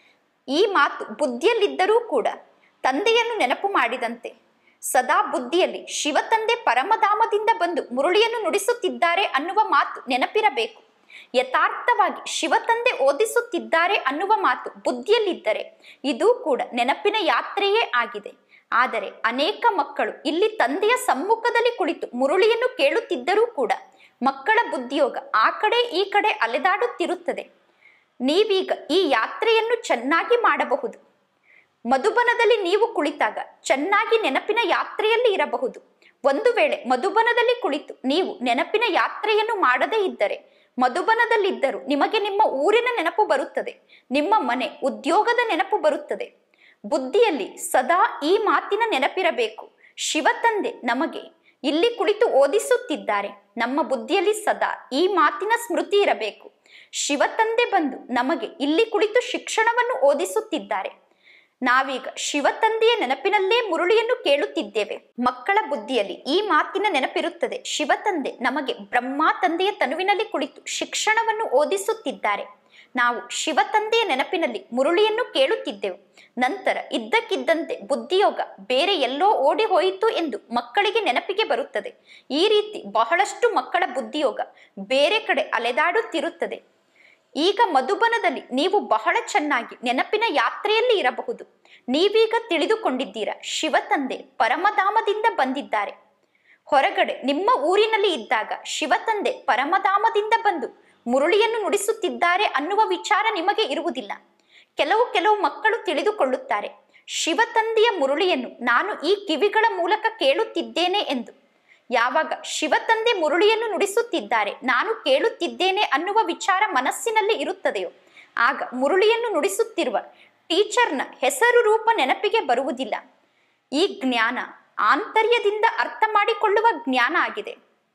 ಈ ಮಾತು ಬುದ್ಧಿಯಲ್ಲಿದ್ದರೂ ಕೂಡ ತಂದೆಯನ್ನು ನೆನಪು ಮಾಡಿದಂತೆ ಸದಾ ಬುದ್ಧಿಯಲ್ಲಿ ಶಿವತಂದೆ ಪರಮಧಾಮದಿಂದ ಬಂದು ಮುರುಳಿಯನ್ನು ನುಡಿಸುತ್ತಿದ್ದಾರೆ ಅನ್ನುವ ಮಾತು ನೆನಪಿರಬೇಕು ಯಥಾರ್ಥವಾಗಿ ಶಿವತಂದೆ ಓದಿಸುತ್ತಿದ್ದಾರೆ ಅನ್ನುವ ಮಾತು ಬುದ್ಧಿಯಲ್ಲಿದ್ದರೆ ಇದು ಕೂಡ ನೆನಪಿನ ಯಾತ್ರೆಯೇ ಆಗಿದೆ ಆದರೆ ಅನೇಕ ಮಕ್ಕಳು ಇಲ್ಲಿ ತಂದೆಯ ಸಮ್ಮುಖದಲ್ಲಿ ಕುಳಿತು ಮುರುಳಿಯನ್ನು ಕೇಳುತ್ತಿದ್ದರೂ ಕೂಡ ಮಕ್ಕಳ ಬುದ್ಧಿಯೋಗ ಆ ಕಡೆ ಈ ಕಡೆ ಅಲೆದಾಡುತ್ತಿರುತ್ತದೆ ನೀವೀಗ ಈ ಯಾತ್ರೆಯನ್ನು ಚೆನ್ನಾಗಿ ಮಾಡಬಹುದು ಮಧುಬನದಲ್ಲಿ ನೀವು ಕುಳಿತಾಗ ಚೆನ್ನಾಗಿ ನೆನಪಿನ ಯಾತ್ರೆಯಲ್ಲಿ ಇರಬಹುದು ಒಂದು ವೇಳೆ ಮಧುಬನದಲ್ಲಿ ಕುಳಿತು ನೀವು ನೆನಪಿನ ಯಾತ್ರೆಯನ್ನು ಮಾಡದೇ ಇದ್ದರೆ ಮಧುಬನದಲ್ಲಿದ್ದರೂ ನಿಮಗೆ ನಿಮ್ಮ ಊರಿನ ನೆನಪು ಬರುತ್ತದೆ ನಿಮ್ಮ ಮನೆ ಉದ್ಯೋಗದ ನೆನಪು ಬರುತ್ತದೆ ಬುದ್ಧಿಯಲ್ಲಿ ಸದಾ ಈ ಮಾತಿನ ನೆನಪಿರಬೇಕು ಶಿವತಂದೆ ನಮಗೆ ಇಲ್ಲಿ ಕುಳಿತು ಓದಿಸುತ್ತಿದ್ದಾರೆ ನಮ್ಮ ಬುದ್ಧಿಯಲ್ಲಿ ಸದಾ ಈ ಮಾತಿನ ಸ್ಮೃತಿ ಇರಬೇಕು ಶಿವತಂದೆ ಬಂದು ನಮಗೆ ಇಲ್ಲಿ ಕುಳಿತು ಶಿಕ್ಷಣವನ್ನು ಓದಿಸುತ್ತಿದ್ದಾರೆ ನಾವೀಗ ಶಿವತಂದೆಯ ನೆನಪಿನಲ್ಲೇ ಮುರುಳಿಯನ್ನು ಕೇಳುತ್ತಿದ್ದೇವೆ ಮಕ್ಕಳ ಬುದ್ಧಿಯಲ್ಲಿ ಈ ಮಾತಿನ ನೆನಪಿರುತ್ತದೆ ಶಿವತಂದೆ ನಮಗೆ ಬ್ರಹ್ಮ ತಂದೆಯ ತನುವಿನಲ್ಲಿ ಕುಳಿತು ಶಿಕ್ಷಣವನ್ನು ಓದಿಸುತ್ತಿದ್ದಾರೆ ನಾವು ಶಿವತಂದೆಯ ನೆನಪಿನಲ್ಲಿ ಮುರುಳಿಯನ್ನು ಕೇಳುತ್ತಿದ್ದೆವು ನಂತರ ಇದ್ದಕ್ಕಿದ್ದಂತೆ ಬುದ್ಧಿಯೋಗ ಬೇರೆ ಎಲ್ಲೋ ಓಡಿ ಹೋಯಿತು ಎಂದು ಮಕ್ಕಳಿಗೆ ನೆನಪಿಗೆ ಬರುತ್ತದೆ ಈ ರೀತಿ ಬಹಳಷ್ಟು ಮಕ್ಕಳ ಬುದ್ಧಿಯೋಗ ಬೇರೆ ಕಡೆ ಅಲೆದಾಡುತ್ತಿರುತ್ತದೆ ಈಗ ಮಧುಬನದಲ್ಲಿ ನೀವು ಬಹಳ ಚೆನ್ನಾಗಿ ನೆನಪಿನ ಯಾತ್ರೆಯಲ್ಲಿ ಇರಬಹುದು ನೀವೀಗ ತಿಳಿದುಕೊಂಡಿದ್ದೀರಾ ಶಿವತಂದೆ ಪರಮಧಾಮದಿಂದ ಬಂದಿದ್ದಾರೆ ಹೊರಗಡೆ ನಿಮ್ಮ ಊರಿನಲ್ಲಿ ಇದ್ದಾಗ ಶಿವತಂದೆ ಪರಮಧಾಮದಿಂದ ಬಂದು ಮುರುಳಿಯನ್ನು ನುಡಿಸುತ್ತಿದ್ದಾರೆ ಅನ್ನುವ ವಿಚಾರ ನಿಮಗೆ ಇರುವುದಿಲ್ಲ ಕೆಲವು ಕೆಲವು ಮಕ್ಕಳು ತಿಳಿದುಕೊಳ್ಳುತ್ತಾರೆ ಶಿವತಂದೆಯ ಮುರುಳಿಯನ್ನು ನಾನು ಈ ಕಿವಿಗಳ ಮೂಲಕ ಕೇಳುತ್ತಿದ್ದೇನೆ ಎಂದು ಯಾವಾಗ ಶಿವತಂದೆ ಮುರುಳಿಯನ್ನು ನುಡಿಸುತ್ತಿದ್ದಾರೆ ನಾನು ಕೇಳುತ್ತಿದ್ದೇನೆ ಅನ್ನುವ ವಿಚಾರ ಮನಸ್ಸಿನಲ್ಲಿ ಇರುತ್ತದೆಯೋ ಆಗ ಮುರುಳಿಯನ್ನು ನುಡಿಸುತ್ತಿರುವ ಟೀಚರ್ನ ಹೆಸರು ರೂಪ ನೆನಪಿಗೆ ಬರುವುದಿಲ್ಲ ಈ ಜ್ಞಾನ ಆಂತರ್ಯದಿಂದ ಅರ್ಥ ಮಾಡಿಕೊಳ್ಳುವ ಜ್ಞಾನ ಆಗಿದೆ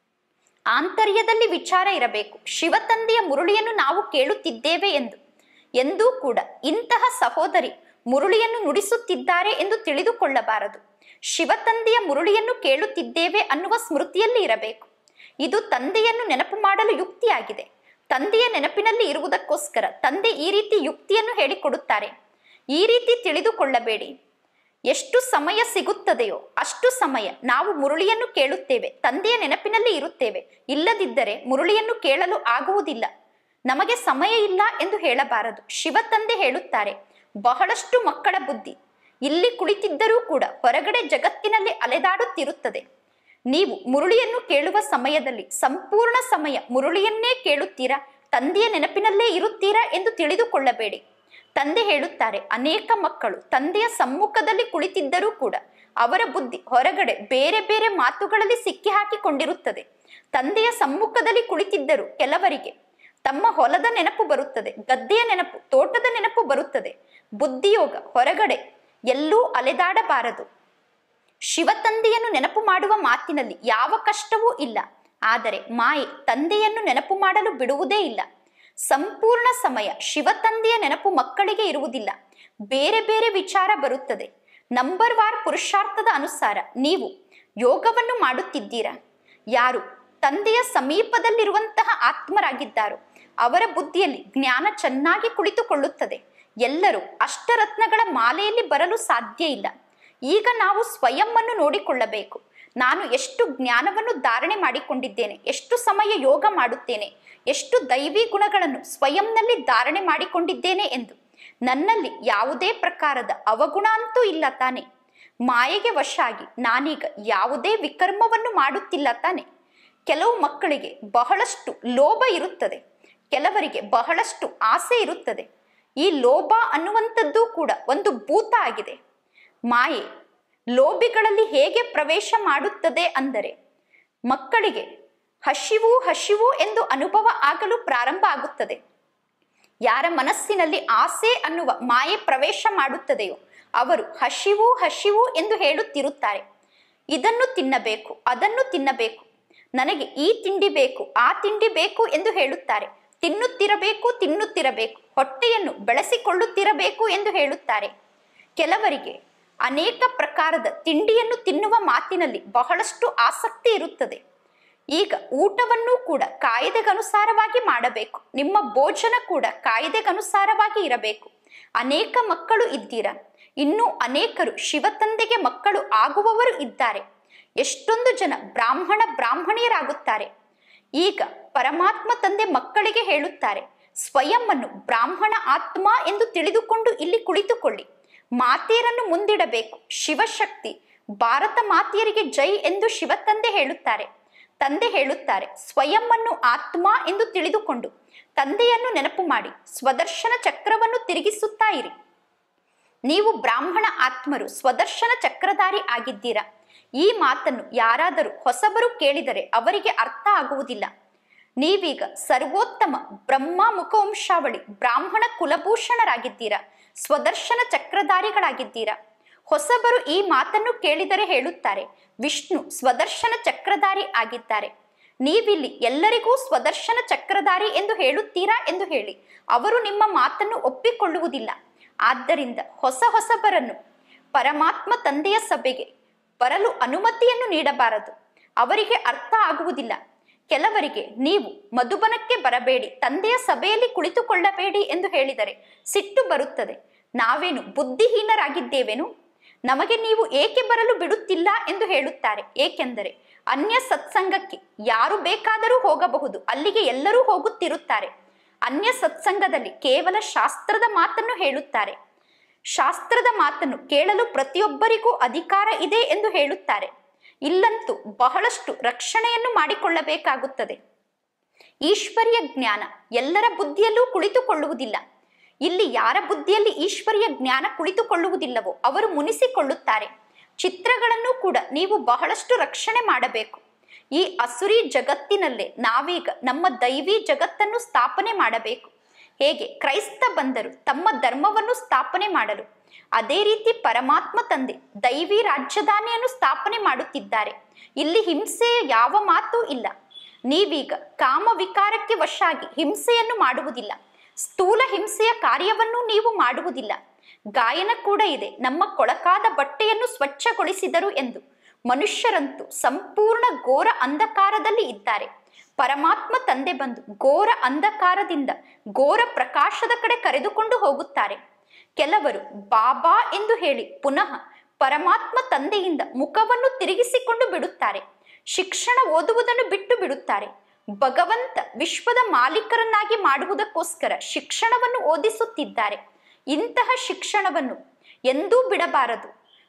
ಆಂತರ್ಯದಲ್ಲಿ ವಿಚಾರ ಇರಬೇಕು ಶಿವತಂದೆಯ ಮುರುಳಿಯನ್ನು ನಾವು ಕೇಳುತ್ತಿದ್ದೇವೆ ಎಂದು ಎಂದೂ ಕೂಡ ಇಂತಹ ಸಹೋದರಿ ಮುರುಳಿಯನ್ನು ನುಡಿಸುತ್ತಿದ್ದಾರೆ ಎಂದು ತಿಳಿದುಕೊಳ್ಳಬಾರದು ಶಿವತಂದೆಯ ಮುರುಳಿಯನ್ನು ಕೇಳುತ್ತಿದ್ದೇವೆ ಅನ್ನುವ ಸ್ಮೃತಿಯಲ್ಲಿ ಇರಬೇಕು ಇದು ತಂದೆಯನ್ನು ನೆನಪು ಮಾಡಲು ಯುಕ್ತಿಯಾಗಿದೆ ತಂದೆಯ ನೆನಪಿನಲ್ಲಿ ಇರುವುದಕ್ಕೋಸ್ಕರ ತಂದೆ ಈ ರೀತಿ ಯುಕ್ತಿಯನ್ನು ಹೇಳಿಕೊಡುತ್ತಾರೆ ಈ ರೀತಿ ತಿಳಿದುಕೊಳ್ಳಬೇಡಿ ಎಷ್ಟು ಸಮಯ ಸಿಗುತ್ತದೆಯೋ ಅಷ್ಟು ಸಮಯ ನಾವು ಮುರುಳಿಯನ್ನು ಕೇಳುತ್ತೇವೆ ತಂದೆಯ ನೆನಪಿನಲ್ಲಿ ಇರುತ್ತೇವೆ ಇಲ್ಲದಿದ್ದರೆ ಮುರುಳಿಯನ್ನು ಕೇಳಲು ಆಗುವುದಿಲ್ಲ ನಮಗೆ ಸಮಯ ಇಲ್ಲ ಎಂದು ಹೇಳಬಾರದು ಶಿವತಂದೆ ಹೇಳುತ್ತಾರೆ ಬಹಳಷ್ಟು ಮಕ್ಕಳ ಬುದ್ಧಿ ಇಲ್ಲಿ ಕುಳಿತಿದ್ದರೂ ಕೂಡ ಹೊರಗಡೆ ಜಗತ್ತಿನಲ್ಲಿ ಅಲೆದಾಡುತ್ತಿರುತ್ತದೆ ನೀವು ಮುರುಳಿಯನ್ನು ಕೇಳುವ ಸಮಯದಲ್ಲಿ ಸಂಪೂರ್ಣ ಸಮಯ ಮುರುಳಿಯನ್ನೇ ಕೇಳುತ್ತೀರಾ ತಂದೆಯ ನೆನಪಿನಲ್ಲೇ ಇರುತ್ತೀರಾ ಎಂದು ತಿಳಿದುಕೊಳ್ಳಬೇಡಿ ತಂದೆ ಹೇಳುತ್ತಾರೆ ಅನೇಕ ಮಕ್ಕಳು ತಂದೆಯ ಸಮ್ಮುಖದಲ್ಲಿ ಕುಳಿತಿದ್ದರೂ ಕೂಡ ಅವರ ಬುದ್ಧಿ ಹೊರಗಡೆ ಬೇರೆ ಬೇರೆ ಮಾತುಗಳಲ್ಲಿ ಸಿಕ್ಕಿ ಹಾಕಿಕೊಂಡಿರುತ್ತದೆ ತಂದೆಯ ಸಮ್ಮುಖದಲ್ಲಿ ಕುಳಿತಿದ್ದರೂ ಕೆಲವರಿಗೆ ತಮ್ಮ ಹೊಲದ ನೆನಪು ಬರುತ್ತದೆ ಗದ್ದೆಯ ನೆನಪು ತೋಟದ ನೆನಪು ಬರುತ್ತದೆ ಬುದ್ಧಿಯೋಗ ಹೊರಗಡೆ ಎಲ್ಲೂ ಅಲೆದಾಡಬಾರದು ಶಿವತಂದೆಯನ್ನು ನೆನಪು ಮಾಡುವ ಮಾತಿನಲ್ಲಿ ಯಾವ ಕಷ್ಟವೂ ಇಲ್ಲ ಆದರೆ ಮಾಯೆ ತಂದೆಯನ್ನು ನೆನಪು ಮಾಡಲು ಬಿಡುವುದೇ ಇಲ್ಲ ಸಂಪೂರ್ಣ ಸಮಯ ಶಿವತಂದೆಯ ನೆನಪು ಮಕ್ಕಳಿಗೆ ಇರುವುದಿಲ್ಲ ಬೇರೆ ಬೇರೆ ವಿಚಾರ ಬರುತ್ತದೆ ನಂಬರ್ ವಾರ್ ಪುರುಷಾರ್ಥದ ಅನುಸಾರ ನೀವು ಯೋಗವನ್ನು ಮಾಡುತ್ತಿದ್ದೀರಾ ಯಾರು ತಂದೆಯ ಸಮೀಪದಲ್ಲಿರುವಂತಹ ಆತ್ಮರಾಗಿದ್ದಾರೋ ಅವರ ಬುದ್ಧಿಯಲ್ಲಿ ಜ್ಞಾನ ಚೆನ್ನಾಗಿ ಕುಳಿತುಕೊಳ್ಳುತ್ತದೆ ಎಲ್ಲರೂ ಅಷ್ಟರತ್ನಗಳ ಮಾಲೆಯಲ್ಲಿ ಬರಲು ಸಾಧ್ಯ ಇಲ್ಲ ಈಗ ನಾವು ಸ್ವಯಂವನ್ನು ನೋಡಿಕೊಳ್ಳಬೇಕು ನಾನು ಎಷ್ಟು ಜ್ಞಾನವನ್ನು ಧಾರಣೆ ಮಾಡಿಕೊಂಡಿದ್ದೇನೆ ಎಷ್ಟು ಸಮಯ ಯೋಗ ಮಾಡುತ್ತೇನೆ ಎಷ್ಟು ದೈವಿ ಗುಣಗಳನ್ನು ಸ್ವಯಂನಲ್ಲಿ ಧಾರಣೆ ಮಾಡಿಕೊಂಡಿದ್ದೇನೆ ಎಂದು ನನ್ನಲ್ಲಿ ಯಾವುದೇ ಪ್ರಕಾರದ ಅವಗುಣ ಅಂತೂ ಇಲ್ಲ ತಾನೆ ಮಾಯೆಗೆ ವಶ ಆಗಿ ನಾನೀಗ ಯಾವುದೇ ವಿಕರ್ಮವನ್ನು ಮಾಡುತ್ತಿಲ್ಲ ತಾನೆ ಕೆಲವು ಮಕ್ಕಳಿಗೆ ಬಹಳಷ್ಟು ಲೋಭ ಇರುತ್ತದೆ ಕೆಲವರಿಗೆ ಬಹಳಷ್ಟು ಆಸೆ ಇರುತ್ತದೆ ಈ ಲೋಭ ಅನ್ನುವಂಥದ್ದು ಕೂಡ ಒಂದು ಭೂತ ಆಗಿದೆ ಮಾಯೆ ಲೋಭಿಗಳಲ್ಲಿ ಹೇಗೆ ಪ್ರವೇಶ ಮಾಡುತ್ತದೆ ಅಂದರೆ ಮಕ್ಕಳಿಗೆ ಹಸಿವು ಹಸಿವು ಎಂದು ಅನುಭವ ಆಗಲು ಪ್ರಾರಂಭ ಆಗುತ್ತದೆ ಯಾರ ಮನಸ್ಸಿನಲ್ಲಿ ಆಸೆ ಅನ್ನುವ ಮಾಯೆ ಪ್ರವೇಶ ಮಾಡುತ್ತದೆಯೋ ಅವರು ಹಸಿವು ಹಸಿವು ಎಂದು ಹೇಳುತ್ತಿರುತ್ತಾರೆ ಇದನ್ನು ತಿನ್ನಬೇಕು ಅದನ್ನು ತಿನ್ನಬೇಕು ನನಗೆ ಈ ತಿಂಡಿ ಬೇಕು ಆ ತಿಂಡಿ ಬೇಕು ಎಂದು ಹೇಳುತ್ತಾರೆ ತಿನ್ನುತ್ತಿರಬೇಕು ತಿನ್ನುತ್ತಿರಬೇಕು ಹೊಟ್ಟೆಯನ್ನು ಬೆಳೆಸಿಕೊಳ್ಳುತ್ತಿರಬೇಕು ಎಂದು ಹೇಳುತ್ತಾರೆ ಕೆಲವರಿಗೆ ಅನೇಕ ಪ್ರಕಾರದ ತಿಂಡಿಯನ್ನು ತಿನ್ನುವ ಮಾತಿನಲ್ಲಿ ಬಹಳಷ್ಟು ಆಸಕ್ತಿ ಇರುತ್ತದೆ ಈಗ ಊಟವನ್ನು ಕೂಡ ಕಾಯ್ದೆಗನುಸಾರವಾಗಿ ಮಾಡಬೇಕು ನಿಮ್ಮ ಭೋಜನ ಕೂಡ ಕಾಯ್ದೆಗನುಸಾರವಾಗಿ ಇರಬೇಕು ಅನೇಕ ಮಕ್ಕಳು ಇದ್ದೀರಾ ಇನ್ನೂ ಅನೇಕರು ಶಿವತಂದೆಗೆ ಮಕ್ಕಳು ಆಗುವವರು ಇದ್ದಾರೆ ಎಷ್ಟೊಂದು ಜನ ಬ್ರಾಹ್ಮಣ ಬ್ರಾಹ್ಮಣಿಯರಾಗುತ್ತಾರೆ ಈಗ ಪರಮಾತ್ಮ ತಂದೆ ಮಕ್ಕಳಿಗೆ ಹೇಳುತ್ತಾರೆ ಸ್ವಯಂವನ್ನು ಬ್ರಾಹ್ಮಣ ಆತ್ಮ ಎಂದು ತಿಳಿದುಕೊಂಡು ಇಲ್ಲಿ ಕುಳಿತುಕೊಳ್ಳಿ ಮಾತೆಯರನ್ನು ಮುಂದಿಡಬೇಕು ಶಿವಶಕ್ತಿ ಭಾರತ ಮಾತೆಯರಿಗೆ ಜೈ ಎಂದು ಶಿವತಂದೆ ಹೇಳುತ್ತಾರೆ ತಂದೆ ಹೇಳುತ್ತಾರೆ ಸ್ವಯಂವನ್ನು ಆತ್ಮ ಎಂದು ತಿಳಿದುಕೊಂಡು ತಂದೆಯನ್ನು ನೆನಪು ಮಾಡಿ ಸ್ವದರ್ಶನ ಚಕ್ರವನ್ನು ತಿರುಗಿಸುತ್ತಾ ಇರಿ ನೀವು ಬ್ರಾಹ್ಮಣ ಆತ್ಮರು ಸ್ವದರ್ಶನ ಚಕ್ರಧಾರಿ ಆಗಿದ್ದೀರಾ ಈ ಮಾತನ್ನು ಯಾರಾದರೂ ಹೊಸಬರು ಕೇಳಿದರೆ ಅವರಿಗೆ ಅರ್ಥ ಆಗುವುದಿಲ್ಲ ನೀವೀಗ ಸರ್ವೋತ್ತಮ ಬ್ರಹ್ಮ ಮುಖವಂಶಾವಳಿ ಬ್ರಾಹ್ಮಣ ಕುಲಭೂಷಣರಾಗಿದ್ದೀರಾ ಸ್ವದರ್ಶನ ಚಕ್ರಧಾರಿಗಳಾಗಿದ್ದೀರಾ ಹೊಸಬರು ಈ ಮಾತನ್ನು ಕೇಳಿದರೆ ಹೇಳುತ್ತಾರೆ ವಿಷ್ಣು ಸ್ವದರ್ಶನ ಚಕ್ರಧಾರಿ ಆಗಿದ್ದಾರೆ ನೀವಿಲ್ಲಿ ಎಲ್ಲರಿಗೂ ಸ್ವದರ್ಶನ ಚಕ್ರಧಾರಿ ಎಂದು ಹೇಳುತ್ತೀರಾ ಎಂದು ಹೇಳಿ ಅವರು ನಿಮ್ಮ ಮಾತನ್ನು ಒಪ್ಪಿಕೊಳ್ಳುವುದಿಲ್ಲ ಆದ್ದರಿಂದ ಹೊಸ ಹೊಸಬರನ್ನು ಪರಮಾತ್ಮ ತಂದೆಯ ಸಭೆಗೆ ಬರಲು ಅನುಮತಿಯನ್ನು ನೀಡಬಾರದು ಅವರಿಗೆ ಅರ್ಥ ಆಗುವುದಿಲ್ಲ ಕೆಲವರಿಗೆ ನೀವು ಮಧುಬನಕ್ಕೆ ಬರಬೇಡಿ ತಂದೆಯ ಸಭೆಯಲ್ಲಿ ಕುಳಿತುಕೊಳ್ಳಬೇಡಿ ಎಂದು ಹೇಳಿದರೆ ಸಿಟ್ಟು ಬರುತ್ತದೆ ನಾವೇನು ಬುದ್ಧಿಹೀನರಾಗಿದ್ದೇವೇನು ನಮಗೆ ನೀವು ಏಕೆ ಬರಲು ಬಿಡುತ್ತಿಲ್ಲ ಎಂದು ಹೇಳುತ್ತಾರೆ ಏಕೆಂದರೆ ಅನ್ಯ ಸತ್ಸಂಗಕ್ಕೆ ಯಾರು ಬೇಕಾದರೂ ಹೋಗಬಹುದು ಅಲ್ಲಿಗೆ ಎಲ್ಲರೂ ಹೋಗುತ್ತಿರುತ್ತಾರೆ ಅನ್ಯ ಸತ್ಸಂಗದಲ್ಲಿ ಕೇವಲ ಶಾಸ್ತ್ರದ ಮಾತನ್ನು ಹೇಳುತ್ತಾರೆ ಶಾಸ್ತ್ರದ ಮಾತನ್ನು ಕೇಳಲು ಪ್ರತಿಯೊಬ್ಬರಿಗೂ ಅಧಿಕಾರ ಇದೆ ಎಂದು ಹೇಳುತ್ತಾರೆ ಇಲ್ಲಂತೂ ಬಹಳಷ್ಟು ರಕ್ಷಣೆಯನ್ನು ಮಾಡಿಕೊಳ್ಳಬೇಕಾಗುತ್ತದೆ ಈಶ್ವರ್ಯ ಜ್ಞಾನ ಎಲ್ಲರ ಬುದ್ಧಿಯಲ್ಲೂ ಕುಳಿತುಕೊಳ್ಳುವುದಿಲ್ಲ ಇಲ್ಲಿ ಯಾರ ಬುದ್ಧಿಯಲ್ಲಿ ಈಶ್ವರ್ಯ ಜ್ಞಾನ ಕುಳಿತುಕೊಳ್ಳುವುದಿಲ್ಲವೋ ಅವರು ಮುನಿಸಿಕೊಳ್ಳುತ್ತಾರೆ ಚಿತ್ರಗಳನ್ನು ಕೂಡ ನೀವು ಬಹಳಷ್ಟು ರಕ್ಷಣೆ ಮಾಡಬೇಕು ಈ ಅಸುರಿ ಜಗತ್ತಿನಲ್ಲೇ ನಾವೀಗ ನಮ್ಮ ದೈವಿ ಜಗತ್ತನ್ನು ಸ್ಥಾಪನೆ ಮಾಡಬೇಕು ಹೇಗೆ ಕ್ರೈಸ್ತ ಬಂದರು ತಮ್ಮ ಧರ್ಮವನ್ನು ಸ್ಥಾಪನೆ ಮಾಡಲು ಅದೇ ರೀತಿ ಪರಮಾತ್ಮ ತಂದೆ ದೈವಿ ರಾಜಧಾನಿಯನ್ನು ಸ್ಥಾಪನೆ ಮಾಡುತ್ತಿದ್ದಾರೆ ಇಲ್ಲಿ ಹಿಂಸೆಯ ಯಾವ ಮಾತೂ ಇಲ್ಲ ನೀವೀಗ ಕಾಮ ವಿಕಾರಕ್ಕೆ ವಶಾಗಿ ಹಿಂಸೆಯನ್ನು ಮಾಡುವುದಿಲ್ಲ ಸ್ಥೂಲ ಹಿಂಸೆಯ ಕಾರ್ಯವನ್ನು ನೀವು ಮಾಡುವುದಿಲ್ಲ ಗಾಯನ ಕೂಡ ಇದೆ ನಮ್ಮ ಕೊಳಕಾದ ಬಟ್ಟೆಯನ್ನು ಸ್ವಚ್ಛಗೊಳಿಸಿದರು ಎಂದು ಮನುಷ್ಯರಂತೂ ಸಂಪೂರ್ಣ ಘೋರ ಅಂಧಕಾರದಲ್ಲಿ ಇದ್ದಾರೆ ಪರಮಾತ್ಮ ತಂದೆ ಬಂದು ಘೋರ ಅಂಧಕಾರದಿಂದ ಘೋರ ಪ್ರಕಾಶದ ಕಡೆ ಕರೆದುಕೊಂಡು ಹೋಗುತ್ತಾರೆ ಕೆಲವರು ಬಾಬಾ ಎಂದು ಹೇಳಿ ಪುನಃ ಪರಮಾತ್ಮ ತಂದೆಯಿಂದ ಮುಖವನ್ನು ತಿರುಗಿಸಿಕೊಂಡು ಬಿಡುತ್ತಾರೆ ಶಿಕ್ಷಣ ಓದುವುದನ್ನು ಬಿಟ್ಟು ಬಿಡುತ್ತಾರೆ ಭಗವಂತ ವಿಶ್ವದ ಮಾಲೀಕರನ್ನಾಗಿ ಮಾಡುವುದಕ್ಕೋಸ್ಕರ ಶಿಕ್ಷಣವನ್ನು ಓದಿಸುತ್ತಿದ್ದಾರೆ ಇಂತಹ ಶಿಕ್ಷಣವನ್ನು ಎಂದೂ ಬಿಡಬಾರದು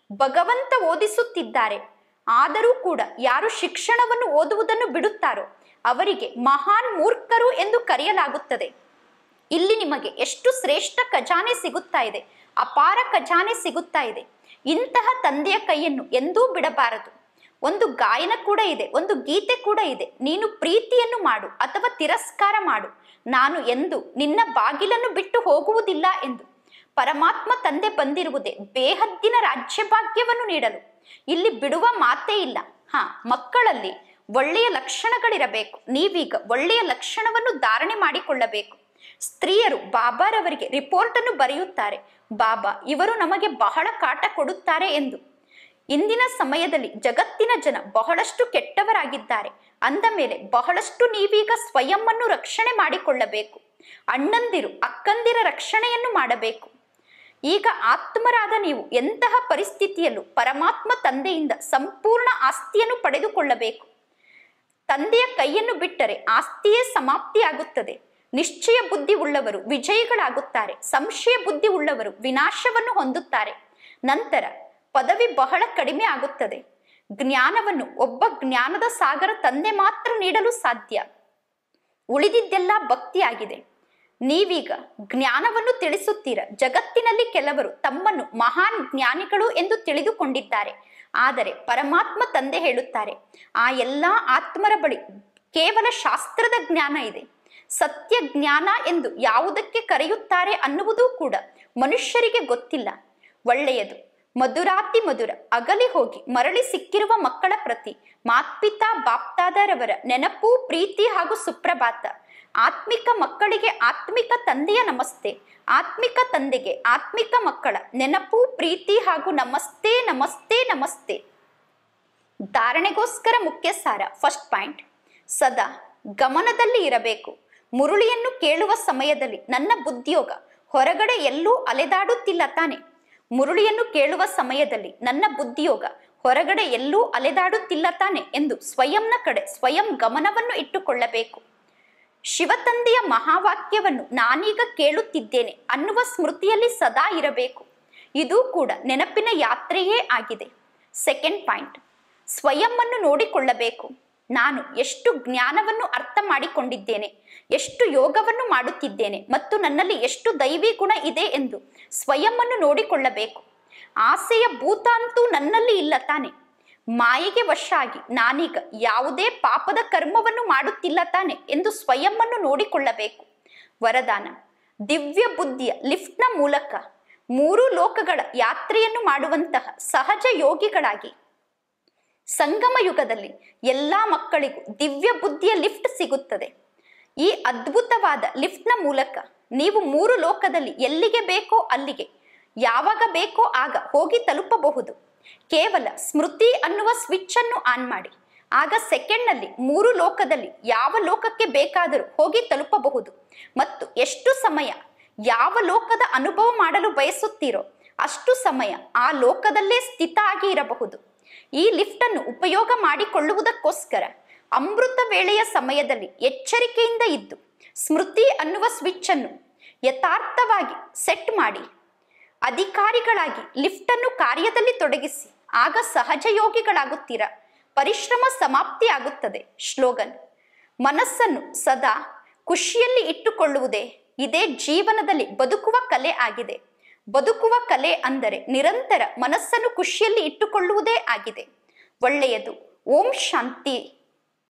ಭಗವಂತ ಓದಿಸುತ್ತಿದ್ದಾರೆ ಆದರೂ ಕೂಡ ಯಾರು ಶಿಕ್ಷಣವನ್ನು ಓದುವುದನ್ನು ಬಿಡುತ್ತಾರೋ ಅವರಿಗೆ ಮಹಾನ್ ಮೂರ್ಖರು ಎಂದು ಕರೆಯಲಾಗುತ್ತದೆ ಇಲ್ಲಿ ನಿಮಗೆ ಎಷ್ಟು ಶ್ರೇಷ್ಠ ಖಜಾನೆ ಸಿಗುತ್ತಾ ಇದೆ ಅಪಾರ ಖಜಾನೆ ಸಿಗುತ್ತಾ ಇದೆ ಇಂತಹ ತಂದೆಯ ಕೈಯನ್ನು ಎಂದೂ ಬಿಡಬಾರದು ಒಂದು ಗಾಯನ ಕೂಡ ಇದೆ ಒಂದು ಗೀತೆ ಕೂಡ ಇದೆ ನೀನು ಪ್ರೀತಿಯನ್ನು ಮಾಡು ಅಥವಾ ತಿರಸ್ಕಾರ ಮಾಡು ನಾನು ಎಂದು ನಿನ್ನ ಬಾಗಿಲನ್ನು ಬಿಟ್ಟು ಹೋಗುವುದಿಲ್ಲ ಎಂದು ಪರಮಾತ್ಮ ತಂದೆ ಬಂದಿರುವುದೇ ಬೇಹದ್ದಿನ ರಾಜ್ಯಭಾಗ್ಯವನ್ನು ನೀಡಲು ಇಲ್ಲಿ ಬಿಡುವ ಮಾತೇ ಇಲ್ಲ ಹಾ ಮಕ್ಕಳಲ್ಲಿ ಒಳ್ಳೆಯ ಲಕ್ಷಣಗಳಿರಬೇಕು ನೀವೀಗ ಒಳ್ಳೆಯ ಲಕ್ಷಣವನ್ನು ಧಾರಣೆ ಮಾಡಿಕೊಳ್ಳಬೇಕು ಸ್ತ್ರೀಯರು ಬಾಬಾರವರಿಗೆ ರಿಪೋರ್ಟ್ ಅನ್ನು ಬರೆಯುತ್ತಾರೆ ಬಾಬಾ ಇವರು ನಮಗೆ ಬಹಳ ಕಾಟ ಕೊಡುತ್ತಾರೆ ಎಂದು ಇಂದಿನ ಸಮಯದಲ್ಲಿ ಜಗತ್ತಿನ ಜನ ಬಹಳಷ್ಟು ಕೆಟ್ಟವರಾಗಿದ್ದಾರೆ ಅಂದ ಮೇಲೆ ಬಹಳಷ್ಟು ನೀವೀಗ ಸ್ವಯಂವನ್ನು ರಕ್ಷಣೆ ಮಾಡಿಕೊಳ್ಳಬೇಕು ಅಣ್ಣಂದಿರು ಅಕ್ಕಂದಿರ ರಕ್ಷಣೆಯನ್ನು ಮಾಡಬೇಕು ಈಗ ಆತ್ಮರಾದ ನೀವು ಎಂತಹ ಪರಿಸ್ಥಿತಿಯಲ್ಲೂ ಪರಮಾತ್ಮ ತಂದೆಯಿಂದ ಸಂಪೂರ್ಣ ಆಸ್ತಿಯನ್ನು ಪಡೆದುಕೊಳ್ಳಬೇಕು ತಂದೆಯ ಕೈಯನ್ನು ಬಿಟ್ಟರೆ ಆಸ್ತಿಯೇ ಸಮಾಪ್ತಿಯಾಗುತ್ತದೆ ನಿಶ್ಚಯ ಬುದ್ಧಿ ಉಳ್ಳವರು ವಿಜಯಿಗಳಾಗುತ್ತಾರೆ ಸಂಶಯ ಬುದ್ಧಿ ಉಳ್ಳವರು ವಿನಾಶವನ್ನು ಹೊಂದುತ್ತಾರೆ ನಂತರ ಪದವಿ ಬಹಳ ಕಡಿಮೆ ಆಗುತ್ತದೆ ಜ್ಞಾನವನ್ನು ಒಬ್ಬ ಜ್ಞಾನದ ಸಾಗರ ತಂದೆ ಮಾತ್ರ ನೀಡಲು ಸಾಧ್ಯ ಉಳಿದಿದ್ದೆಲ್ಲ ಭಕ್ತಿಯಾಗಿದೆ ನೀವೀಗ ಜ್ಞಾನವನ್ನು ತಿಳಿಸುತ್ತೀರ ಜಗತ್ತಿನಲ್ಲಿ ಕೆಲವರು ತಮ್ಮನ್ನು ಮಹಾನ್ ಜ್ಞಾನಿಗಳು ಎಂದು ತಿಳಿದುಕೊಂಡಿದ್ದಾರೆ ಆದರೆ ಪರಮಾತ್ಮ ತಂದೆ ಹೇಳುತ್ತಾರೆ ಆ ಎಲ್ಲ ಆತ್ಮರ ಬಳಿ ಕೇವಲ ಶಾಸ್ತ್ರದ ಜ್ಞಾನ ಇದೆ ಸತ್ಯ ಜ್ಞಾನ ಎಂದು ಯಾವುದಕ್ಕೆ ಕರೆಯುತ್ತಾರೆ ಅನ್ನುವುದೂ ಕೂಡ ಮನುಷ್ಯರಿಗೆ ಗೊತ್ತಿಲ್ಲ ಒಳ್ಳೆಯದು ಮಧುರಾತಿ ಮಧುರ ಅಗಲಿ ಹೋಗಿ ಮರಳಿ ಸಿಕ್ಕಿರುವ ಮಕ್ಕಳ ಪ್ರತಿ ಮಾತ್ಪಿತಾ ಬಾಪ್ತಾದರವರ ನೆನಪು ಪ್ರೀತಿ ಹಾಗೂ ಸುಪ್ರಭಾತ ಆತ್ಮಿಕ ಮಕ್ಕಳಿಗೆ ಆತ್ಮಿಕ ತಂದೆಯ ನಮಸ್ತೆ ಆತ್ಮಿಕ ತಂದೆಗೆ ಆತ್ಮಿಕ ಮಕ್ಕಳ ನೆನಪು ಪ್ರೀತಿ ಹಾಗೂ ನಮಸ್ತೆ ನಮಸ್ತೆ ನಮಸ್ತೆ ಧಾರಣೆಗೋಸ್ಕರ ಮುಖ್ಯ ಸಾರ ಫಸ್ಟ್ ಪಾಯಿಂಟ್ ಸದಾ ಗಮನದಲ್ಲಿ ಇರಬೇಕು ಮುರುಳಿಯನ್ನು ಕೇಳುವ ಸಮಯದಲ್ಲಿ ನನ್ನ ಬುದ್ಧಿಯೋಗ ಹೊರಗಡೆ ಎಲ್ಲೂ ಅಲೆದಾಡುತ್ತಿಲ್ಲ ತಾನೆ ಮುರುಳಿಯನ್ನು ಕೇಳುವ ಸಮಯದಲ್ಲಿ ನನ್ನ ಬುದ್ಧಿಯೋಗ ಹೊರಗಡೆ ಎಲ್ಲೂ ಅಲೆದಾಡುತ್ತಿಲ್ಲ ತಾನೆ ಎಂದು ಸ್ವಯಂನ ಕಡೆ ಸ್ವಯಂ ಗಮನವನ್ನು ಇಟ್ಟುಕೊಳ್ಳಬೇಕು ಶಿವತಂದೆಯ ಮಹಾವಾಕ್ಯವನ್ನು ನಾನೀಗ ಕೇಳುತ್ತಿದ್ದೇನೆ ಅನ್ನುವ ಸ್ಮೃತಿಯಲ್ಲಿ ಸದಾ ಇರಬೇಕು ಇದು ಕೂಡ ನೆನಪಿನ ಯಾತ್ರೆಯೇ ಆಗಿದೆ ಸೆಕೆಂಡ್ ಪಾಯಿಂಟ್ ಸ್ವಯಂವನ್ನು ನೋಡಿಕೊಳ್ಳಬೇಕು ನಾನು ಎಷ್ಟು ಜ್ಞಾನವನ್ನು ಅರ್ಥ ಮಾಡಿಕೊಂಡಿದ್ದೇನೆ ಎಷ್ಟು ಯೋಗವನ್ನು ಮಾಡುತ್ತಿದ್ದೇನೆ ಮತ್ತು ನನ್ನಲ್ಲಿ ಎಷ್ಟು ದೈವಿ ಗುಣ ಇದೆ ಎಂದು ಸ್ವಯಂವನ್ನು ನೋಡಿಕೊಳ್ಳಬೇಕು ಆಸೆಯ ಭೂತ ಅಂತೂ ನನ್ನಲ್ಲಿ ಇಲ್ಲ ತಾನೆ ಮಾಯೆಗೆ ವಶ ಆಗಿ ನಾನೀಗ ಯಾವುದೇ ಪಾಪದ ಕರ್ಮವನ್ನು ಮಾಡುತ್ತಿಲ್ಲ ತಾನೆ ಎಂದು ಸ್ವಯಂವನ್ನು ನೋಡಿಕೊಳ್ಳಬೇಕು ವರದಾನ ದಿವ್ಯ ಬುದ್ಧಿಯ ಲಿಫ್ಟ್ನ ಮೂಲಕ ಮೂರು ಲೋಕಗಳ ಯಾತ್ರೆಯನ್ನು ಮಾಡುವಂತಹ ಸಹಜ ಯೋಗಿಗಳಾಗಿ ಸಂಗಮ ಯುಗದಲ್ಲಿ ಎಲ್ಲ ಮಕ್ಕಳಿಗೂ ದಿವ್ಯ ಬುದ್ಧಿಯ ಲಿಫ್ಟ್ ಸಿಗುತ್ತದೆ ಈ ಅದ್ಭುತವಾದ ಲಿಫ್ಟ್ನ ಮೂಲಕ ನೀವು ಮೂರು ಲೋಕದಲ್ಲಿ ಎಲ್ಲಿಗೆ ಬೇಕೋ ಅಲ್ಲಿಗೆ ಯಾವಾಗ ಬೇಕೋ ಆಗ ಹೋಗಿ ತಲುಪಬಹುದು ಕೇವಲ ಸ್ಮೃತಿ ಅನ್ನುವ ಸ್ವಿಚ್ ಅನ್ನು ಆನ್ ಮಾಡಿ ಆಗ ಸೆಕೆಂಡ್ನಲ್ಲಿ ಮೂರು ಲೋಕದಲ್ಲಿ ಯಾವ ಲೋಕಕ್ಕೆ ಬೇಕಾದರೂ ಹೋಗಿ ತಲುಪಬಹುದು ಮತ್ತು ಎಷ್ಟು ಸಮಯ ಯಾವ ಲೋಕದ ಅನುಭವ ಮಾಡಲು ಬಯಸುತ್ತೀರೋ ಅಷ್ಟು ಸಮಯ ಆ ಲೋಕದಲ್ಲೇ ಸ್ಥಿತ ಆಗಿ ಇರಬಹುದು ಈ ಲಿಫ್ಟ್ ಅನ್ನು ಉಪಯೋಗ ಮಾಡಿಕೊಳ್ಳುವುದಕ್ಕೋಸ್ಕರ ಅಮೃತ ವೇಳೆಯ ಸಮಯದಲ್ಲಿ ಎಚ್ಚರಿಕೆಯಿಂದ ಇದ್ದು ಸ್ಮೃತಿ ಅನ್ನುವ ಸ್ವಿಚ್ ಅನ್ನು ಯಥಾರ್ಥವಾಗಿ ಸೆಟ್ ಮಾಡಿ ಅಧಿಕಾರಿಗಳಾಗಿ ಲಿಫ್ಟ್ ಅನ್ನು ಕಾರ್ಯದಲ್ಲಿ ತೊಡಗಿಸಿ ಆಗ ಸಹಜ ಯೋಗಿಗಳಾಗುತ್ತೀರಾ ಪರಿಶ್ರಮ ಸಮಾಪ್ತಿ ಆಗುತ್ತದೆ ಶ್ಲೋಗನ್ ಮನಸ್ಸನ್ನು ಸದಾ ಖುಷಿಯಲ್ಲಿ ಇಟ್ಟುಕೊಳ್ಳುವುದೇ ಇದೇ ಜೀವನದಲ್ಲಿ ಬದುಕುವ ಕಲೆ ಆಗಿದೆ ಬದುಕುವ ಕಲೆ ಅಂದರೆ ನಿರಂತರ ಮನಸ್ಸನ್ನು ಖುಷಿಯಲ್ಲಿ ಇಟ್ಟುಕೊಳ್ಳುವುದೇ ಆಗಿದೆ ಒಳ್ಳೆಯದು ಓಂ ಶಾಂತಿ